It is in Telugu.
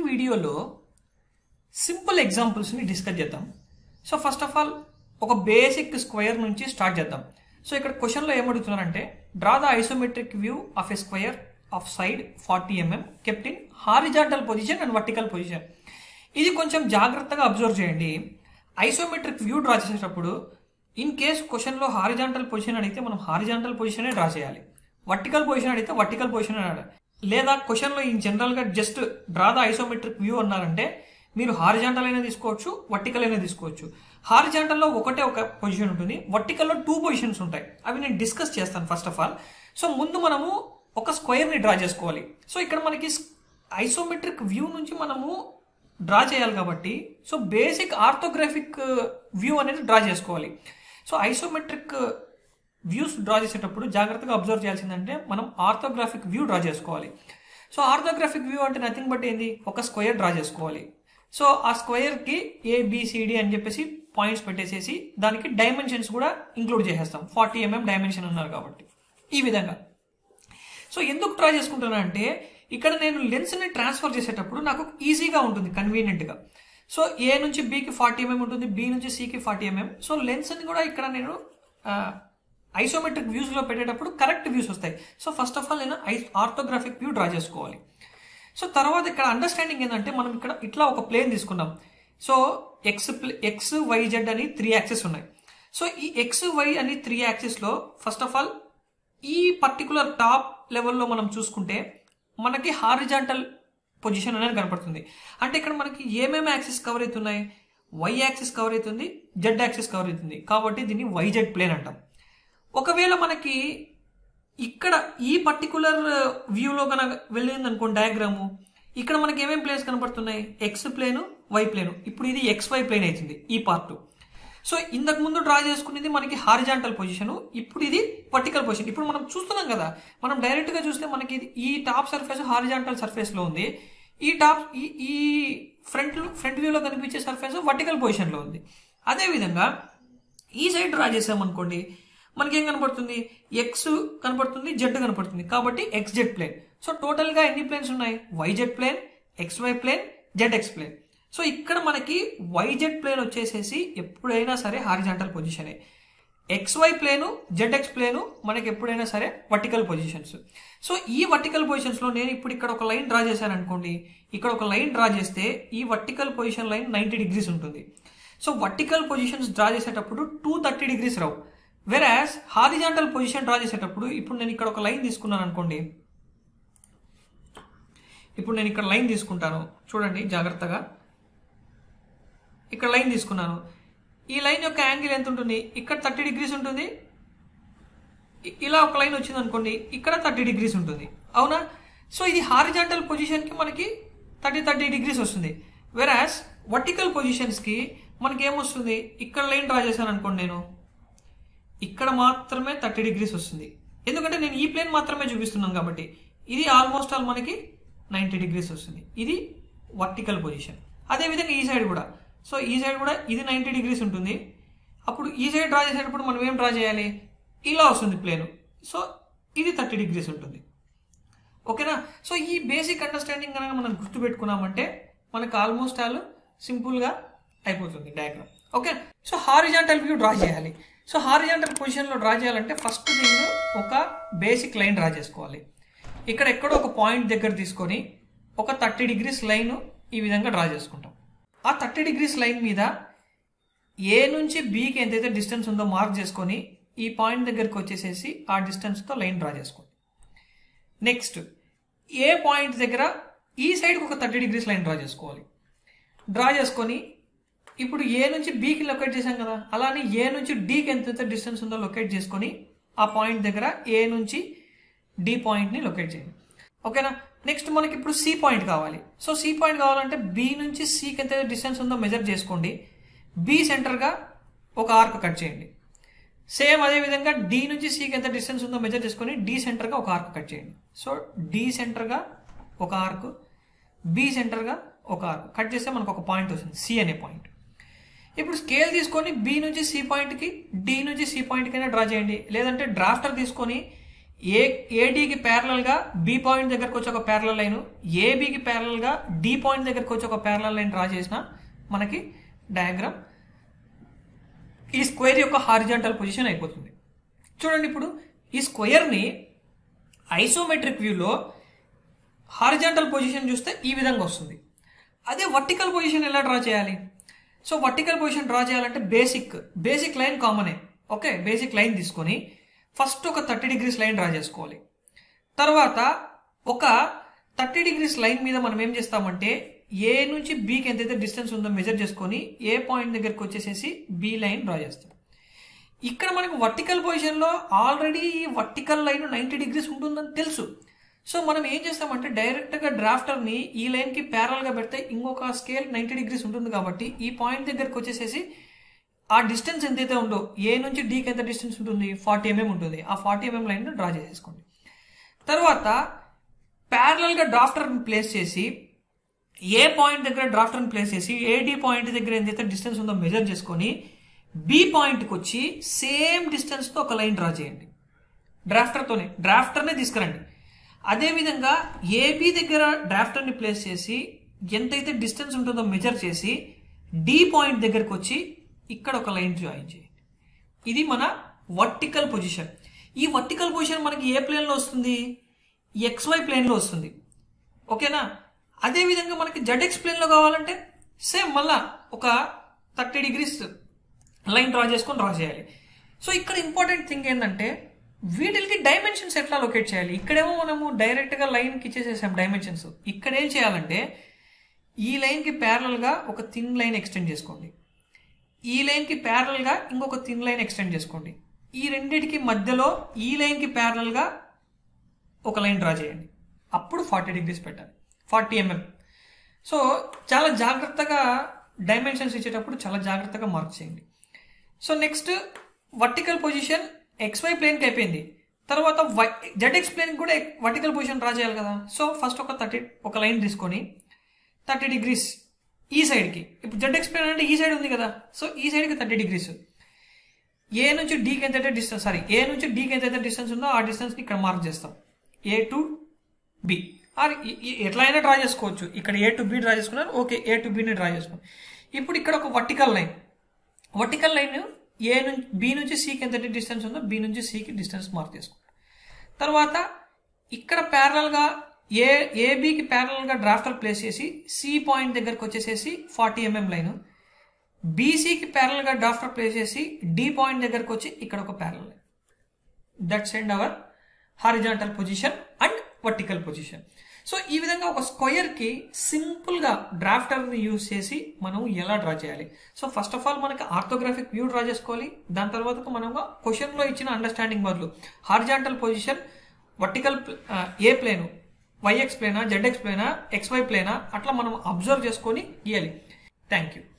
వీడియోలో సింపుల్ ఎగ్జాంపుల్స్ని డిస్కస్ చేద్దాం సో ఫస్ట్ ఆఫ్ ఆల్ ఒక బేసిక్ స్క్వేర్ నుంచి స్టార్ట్ చేద్దాం సో ఇక్కడ క్వశ్చన్లో ఏమడుగుతున్నారంటే draw the isometric view of a square of side forty mm kept in horizontal position and vertical position ఇది కొంచెం జాగ్రత్తగా అబ్జర్వ్ చేయండి ఐసోమెట్రిక్ వ్యూ డ్రా చేసేటప్పుడు ఇన్ కేస్ క్వశ్చన్లో హారిజాంటల్ పొజిషన్ అడిగితే మనం హారిజాంటల్ పొజిషనే డ్రా చేయాలి వర్టికల్ పొజిషన్ అడిగితే వర్టికల్ పొజిషన్ అనాలి లేదా క్వశ్చన్లో ఇన్ జనరల్గా just draw the isometric view అన్నారంటే మీరు హారిజాంటల్ అయినా తీసుకోవచ్చు వర్టికల్ అయినా తీసుకోవచ్చు హారిజాంటల్లో ఒకటే ఒక పొజిషన్ ఉంటుంది వర్టికల్లో టూ పొజిషన్స్ ఉంటాయి అవి నేను డిస్కస్ చేస్తాను ఫస్ట్ ఆఫ్ ఆల్ సో ముందు మనము ఒక స్క్వేర్ని డ్రా చేసుకోవాలి సో ఇక్కడ మనకి ఐసోమెట్రిక్ వ్యూ నుంచి మనము డ్రా చేయాలి కాబట్టి సో బేసిక్ ఆర్థోగ్రాఫిక్ వ్యూ అనేది డ్రా చేసుకోవాలి సో ఐసోమెట్రిక్ వ్యూస్ డ్రా చేసేటప్పుడు జాగ్రత్తగా అబ్జర్వ్ చేయాల్సిందంటే మనం ఆర్థోగ్రాఫిక్ వ్యూ డ్రా చేసుకోవాలి సో ఆర్థోగ్రాఫిక్ వ్యూ అంటే నథింగ్ బట్ ఏంది ఒక స్క్వేర్ డ్రా చేసుకోవాలి సో ఆ స్క్వేర్కి ఏబిసిడి అని చెప్పేసి పాయింట్స్ పెట్టేసేసి దానికి డైమెన్షన్స్ కూడా ఇంక్లూడ్ చేసేస్తాం ఫార్టీ ఎంఎం డైమెన్షన్ అన్నారు కాబట్టి ఈ విధంగా సో ఎందుకు డ్రా చేసుకుంటున్నా అంటే ఇక్కడ నేను లెన్స్ని ట్రాన్స్ఫర్ చేసేటప్పుడు నాకు ఈజీగా ఉంటుంది కన్వీనియంట్గా సో ఏ నుంచి బీకి ఫార్టీ ఎంఎం ఉంటుంది బి నుంచి సికి ఫార్టీ ఎంఎం సో లెన్స్ని కూడా ఇక్కడ నేను ఐసోమెట్రిక్ వ్యూస్లో పెట్టేటప్పుడు కరెక్ట్ వ్యూస్ వస్తాయి సో ఫస్ట్ ఆఫ్ ఆల్ నేను ఐ ఆర్థోగ్రాఫిక్ వ్యూ డ్రా చేసుకోవాలి సో తర్వాత ఇక్కడ అండర్స్టాండింగ్ ఏంటంటే మనం ఇక్కడ ఇట్లా ఒక ప్లేన్ తీసుకున్నాం సో ఎక్స్ ఎక్స్ వైజెడ్ అని త్రీ యాక్సెస్ ఉన్నాయి సో ఈ ఎక్స్ వై అని త్రీ యాక్సెస్లో ఫస్ట్ ఆఫ్ ఆల్ ఈ పర్టికులర్ టాప్ లెవెల్లో మనం చూసుకుంటే మనకి హారిజాంటల్ పొజిషన్ అనేది కనపడుతుంది అంటే ఇక్కడ మనకి ఏమేమి యాక్సెస్ కవర్ అవుతున్నాయి వై యాక్సెస్ కవర్ అవుతుంది జెడ్ యాక్సెస్ కవర్ అవుతుంది కాబట్టి దీన్ని వైజెడ్ ప్లేన్ అంటాం ఒకవేళ మనకి ఇక్కడ ఈ పర్టికులర్ వ్యూలో కనుక వెళ్ళింది అనుకోండి డయాగ్రాము ఇక్కడ మనకి ఏమేమి ప్లేన్స్ కనపడుతున్నాయి ఎక్స్ ప్లేను వై ప్లేను ఇప్పుడు ఇది ఎక్స్ వై ప్లేన్ అవుతుంది ఈ పార్ట్ సో ఇంతకు ముందు డ్రా చేసుకునేది మనకి హారిజాంటల్ పొజిషన్ ఇప్పుడు ఇది వర్టికల్ పొజిషన్ ఇప్పుడు మనం చూస్తున్నాం కదా మనం డైరెక్ట్ గా చూస్తే మనకి ఈ టాప్ సర్ఫేస్ హారిజాంటల్ సర్ఫేస్ లో ఉంది ఈ టాప్ ఈ ఈ ఫ్రంట్ ఫ్రంట్ వ్యూలో కనిపించే సర్ఫేస్ వర్టికల్ పొజిషన్ లో ఉంది అదే విధంగా ఈ సైడ్ డ్రా చేసామనుకోండి మనకి ఏం కనపడుతుంది ఎక్స్ కనపడుతుంది జెడ్ కనపడుతుంది కాబట్టి X Z plane so total గా ఎన్ని ప్లేన్స్ ఉన్నాయి Y Z plane X Y plane Z X plane so ఇక్కడ మనకి వైజెడ్ ప్లేన్ వచ్చేసేసి ఎప్పుడైనా సరే హారిజాంటల్ పొజిషనే ఎక్స్వై ప్లేను జెడ్ఎక్స్ ప్లేను మనకి ఎప్పుడైనా సరే వర్టికల్ పొజిషన్స్ సో ఈ వర్టికల్ పొజిషన్స్లో నేను ఇప్పుడు ఇక్కడ ఒక లైన్ డ్రా చేశాను అనుకోండి ఇక్కడ ఒక లైన్ డ్రా చేస్తే ఈ vertical position line ninety degrees ఉంటుంది సో వర్టికల్ పొజిషన్స్ డ్రా చేసేటప్పుడు టూ థర్టీ డిగ్రీస్ రావు వెరాస్ హారిజాంటల్ పొజిషన్ డ్రా చేసేటప్పుడు ఇప్పుడు నేను ఇక్కడ ఒక లైన్ తీసుకున్నాను అనుకోండి ఇప్పుడు నేను ఇక్కడ లైన్ తీసుకుంటాను చూడండి జాగ్రత్తగా ఇక్కడ లైన్ తీసుకున్నాను ఈ లైన్ యొక్క యాంగిల్ ఎంత ఉంటుంది ఇక్కడ థర్టీ డిగ్రీస్ ఉంటుంది ఇలా ఒక లైన్ వచ్చింది అనుకోండి ఇక్కడ థర్టీ డిగ్రీస్ ఉంటుంది అవునా సో ఇది హారిజాంటల్ పొజిషన్కి మనకి థర్టీ థర్టీ డిగ్రీస్ వస్తుంది వెరాస్ వర్టికల్ పొజిషన్స్కి మనకి ఏమొస్తుంది ఇక్కడ లైన్ డ్రా చేశాను అనుకోండి నేను ఇక్కడ మాత్రమే థర్టీ డిగ్రీస్ వస్తుంది ఎందుకంటే నేను ఈ ప్లేన్ మాత్రమే చూపిస్తున్నాను కాబట్టి ఇది ఆల్మోస్ట్ ఆల్ మనకి నైంటీ డిగ్రీస్ వస్తుంది ఇది వర్టికల్ పొజిషన్ అదేవిధంగా ఈ సైడ్ కూడా సో ఈ సైడ్ కూడా ఇది నైంటీ డిగ్రీస్ ఉంటుంది అప్పుడు ఈ సైడ్ డ్రా చేసేటప్పుడు మనం ఏం డ్రా చేయాలి ఇలా వస్తుంది ప్లేన్ సో ఇది థర్టీ డిగ్రీస్ ఉంటుంది ఓకేనా సో ఈ బేసిక్ అండర్స్టాండింగ్ కనుక మనం గుర్తుపెట్టుకున్నామంటే మనకు ఆల్మోస్ట్ ఆల్ సింపుల్గా అయిపోతుంది diagram okay so horizontal view draw చేయాలి సో హారిజాంటల్ పొజిషన్లో డ్రా చేయాలంటే ఫస్ట్ థింగ్ ఒక బేసిక్ లైన్ డ్రా చేసుకోవాలి ఇక్కడ ఎక్కడో ఒక పాయింట్ దగ్గర తీసుకొని ఒక థర్టీ డిగ్రీస్ లైన్ ఈ విధంగా డ్రా చేసుకుంటాం ఆ థర్టీ డిగ్రీస్ లైన్ మీద ఏ నుంచి బీకి ఎంతైతే డిస్టెన్స్ ఉందో మార్క్ చేసుకొని ఈ పాయింట్ దగ్గరికి వచ్చేసేసి ఆ డిస్టెన్స్తో లైన్ డ్రా చేసుకోండి నెక్స్ట్ ఏ పాయింట్ దగ్గర ఈ సైడ్కి ఒక థర్టీ డిగ్రీస్ లైన్ డ్రా చేసుకోవాలి డ్రా చేసుకొని ఇప్పుడు ఏ నుంచి బీకి లొకేట్ చేశాం కదా అలానే ఏ నుంచి డీకి ఎంతైతే డిస్టెన్స్ ఉందో లొకేట్ చేసుకొని ఆ పాయింట్ దగ్గర ఏ నుంచి డి పాయింట్ని లొకేట్ చేయండి ఓకేనా నెక్స్ట్ మనకి ఇప్పుడు సి పాయింట్ కావాలి సో సి పాయింట్ కావాలంటే బి నుంచి సికి ఎంత డిస్టెన్స్ ఉందో మెజర్ చేసుకోండి బి సెంటర్గా ఒక ఆర్క్ కట్ చేయండి సేమ్ అదే విధంగా డి నుంచి సికి ఎంత డిస్టెన్స్ ఉందో మెజర్ చేసుకొని డి సెంటర్గా ఒక ఆర్క్ కట్ చేయండి సో డి సెంటర్గా ఒక ఆర్క్ బి సెంటర్గా ఒక ఆర్క్ కట్ చేస్తే మనకు ఒక పాయింట్ వస్తుంది సి అనే పాయింట్ ఇప్పుడు స్కేల్ తీసుకొని బి నుంచి సి పాయింట్కి డి నుంచి సి పాయింట్కైనా డ్రా చేయండి లేదంటే డ్రాఫ్టర్ తీసుకొని ఏ ఏడీకి ప్యారలల్ గా బి పాయింట్ దగ్గరకు వచ్చి ఒక ప్యారలల్ లైన్ ఏబికి ప్యారలల్ గా డి పాయింట్ దగ్గరకు వచ్చి ఒక ప్యారలల్ లైన్ డ్రా చేసిన మనకి డయాగ్రామ్ ఈ స్క్వేర్ యొక్క హారిజాంటల్ పొజిషన్ అయిపోతుంది చూడండి ఇప్పుడు ఈ స్క్వేర్ని ఐసోమెట్రిక్ వ్యూలో హారిజాంటల్ పొజిషన్ చూస్తే ఈ విధంగా వస్తుంది అదే వర్టికల్ పొజిషన్ ఎలా డ్రా చేయాలి సో వర్టికల్ పొజిషన్ డ్రా చేయాలంటే బేసిక్ బేసిక్ లైన్ కామనే ఓకే బేసిక్ లైన్ తీసుకొని ఫస్ట్ ఒక థర్టీ డిగ్రీస్ లైన్ డ్రా చేసుకోవాలి తర్వాత ఒక థర్టీ డిగ్రీస్ లైన్ మీద మనం ఏం చేస్తామంటే ఏ నుంచి బీకి ఎంతైతే డిస్టెన్స్ ఉందో మెజర్ చేసుకొని ఏ పాయింట్ దగ్గరికి వచ్చేసేసి బి లైన్ డ్రా చేస్తాం ఇక్కడ మనకు వర్టికల్ పొజిషన్లో ఆల్రెడీ ఈ వర్టికల్ లైన్ నైంటీ డిగ్రీస్ ఉంటుందని తెలుసు సో మనం ఏం చేస్తామంటే డైరెక్ట్గా డ్రాఫ్టర్ని ఈ లైన్కి ప్యారల్గా పెడితే ఇంకొక స్కేల్ నైంటీ డిగ్రీస్ ఉంటుంది కాబట్టి ఈ పాయింట్ దగ్గరికి వచ్చేసేసి ఆ డిస్టెన్స్ ఎంతైతే ఉందో ఏ నుంచి డీకి ఎంత డిస్టెన్స్ ఉంటుంది ఫార్టీ ఎంఎం ఉంటుంది ఆ ఫార్టీ ఎంఎం లైన్ డ్రా చేసేసుకోండి తర్వాత ప్యారలల్గా డ్రాఫ్టర్ని ప్లేస్ చేసి ఏ పాయింట్ దగ్గర డ్రాఫ్టర్ని ప్లేస్ చేసి ఏడి పాయింట్ దగ్గర ఎంతైతే డిస్టెన్స్ ఉందో మెజర్ చేసుకొని బి పాయింట్కి వచ్చి సేమ్ డిస్టెన్స్తో ఒక లైన్ డ్రా చేయండి డ్రాఫ్టర్తోనే డ్రాఫ్టర్నే తీసుకురండి అదేవిధంగా ఏబి దగ్గర డ్రాఫ్టర్ని ప్లేస్ చేసి ఎంతైతే డిస్టెన్స్ ఉంటుందో మెజర్ చేసి డి పాయింట్ దగ్గరకు వచ్చి ఇక్కడ ఒక లైన్ జాయిన్ చేయండి ఇది మన వర్టికల్ పొజిషన్ ఈ వర్టికల్ పొజిషన్ మనకి ఏ ప్లేన్లో వస్తుంది ఎక్స్వై ప్లేన్లో వస్తుంది ఓకేనా అదేవిధంగా మనకి జెడ్ఎక్స్ ప్లేన్లో కావాలంటే సేమ్ మళ్ళా ఒక థర్టీ డిగ్రీస్ లైన్ డ్రా చేసుకొని డ్రా చేయాలి సో ఇక్కడ ఇంపార్టెంట్ థింగ్ ఏంటంటే వీటికి డైమెన్షన్స్ ఎట్లా లొకేట్ చేయాలి ఇక్కడేమో మనము డైరెక్ట్గా లైన్కి ఇచ్చేసేసాం డైమెన్షన్స్ ఇక్కడ ఏం చేయాలంటే ఈ లైన్కి ప్యారలల్గా ఒక థిన్ లైన్ ఎక్స్టెండ్ చేసుకోండి ఈ లైన్కి ప్యారలల్గా ఇంకొక థిన్ లైన్ ఎక్స్టెండ్ చేసుకోండి ఈ రెండింటికి మధ్యలో ఈ లైన్కి ప్యారలల్గా ఒక లైన్ డ్రా చేయండి అప్పుడు ఫార్టీ డిగ్రీస్ పెట్టాలి ఫార్టీ ఎంఎం సో చాలా జాగ్రత్తగా డైమెన్షన్స్ ఇచ్చేటప్పుడు చాలా జాగ్రత్తగా మార్క్ చేయండి so next vertical position X Y ప్లేన్కి అయిపోయింది తర్వాత వై జెడ్ఎక్స్ ప్లేన్కి కూడా వర్టికల్ పొజిషన్ డ్రా చేయాలి కదా సో ఫస్ట్ ఒక థర్టీ ఒక లైన్ తీసుకొని థర్టీ డిగ్రీస్ ఈ సైడ్కి ఇప్పుడు జెడ్ఎక్స్ ప్లేన్ అంటే ఈ సైడ్ ఉంది కదా సో ఈ సైడ్కి థర్టీ డిగ్రీస్ ఏ నుంచి డీకి ఎంతైతే డిస్టెన్స్ సారీ ఏ నుంచి డీకి ఎంతైతే డిస్టెన్స్ ఉందో ఆ డిస్టెన్స్ని ఇక్కడ మార్క్ చేస్తాం ఏ టు బి ఆర్ ఎట్లా అయినా డ్రా చేసుకోవచ్చు ఇక్కడ ఏ టు బి డ్రా చేసుకున్నారు ఓకే ఏ టు బిని డ్రా చేసుకున్నాం ఇప్పుడు ఇక్కడ ఒక vertical line vertical line A నుంచి బి నుంచి సికి ఎంత డిస్టెన్స్ ఉందో బి నుంచి సికి డిస్టెన్స్ మార్క్ చేసుకుంటాం తర్వాత ఇక్కడ ప్యారలల్గా ఏ ఏబికి ప్యారలల్గా డ్రాఫ్టర్ ప్లేస్ చేసి సి పాయింట్ దగ్గరకు వచ్చేసేసి ఫార్టీ ఎంఎం లైన్ బీసీకి ప్యారల్గా డ్రాఫ్టర్ ప్లేస్ చేసి డి పాయింట్ దగ్గరకు వచ్చి ఇక్కడ ఒక parallel line that's and our horizontal position and vertical position so ఈ విధంగా ఒక స్క్వయర్కి సింపుల్గా డ్రాఫ్టర్ని యూజ్ చేసి మనం ఎలా డ్రా చేయాలి సో ఫస్ట్ ఆఫ్ ఆల్ మనకి ఆర్థోగ్రాఫిక్ వ్యూ డ్రా చేసుకోవాలి దాని తర్వాత మనం క్వశ్చన్లో ఇచ్చిన అండర్స్టాండింగ్ బదులు horizontal position vertical A plane Y X ప్లేనా జెడ్ఎక్స్ ప్లేనా ఎక్స్వై ప్లేనా అట్లా మనం అబ్జర్వ్ చేసుకొని గీయాలి థ్యాంక్ యూ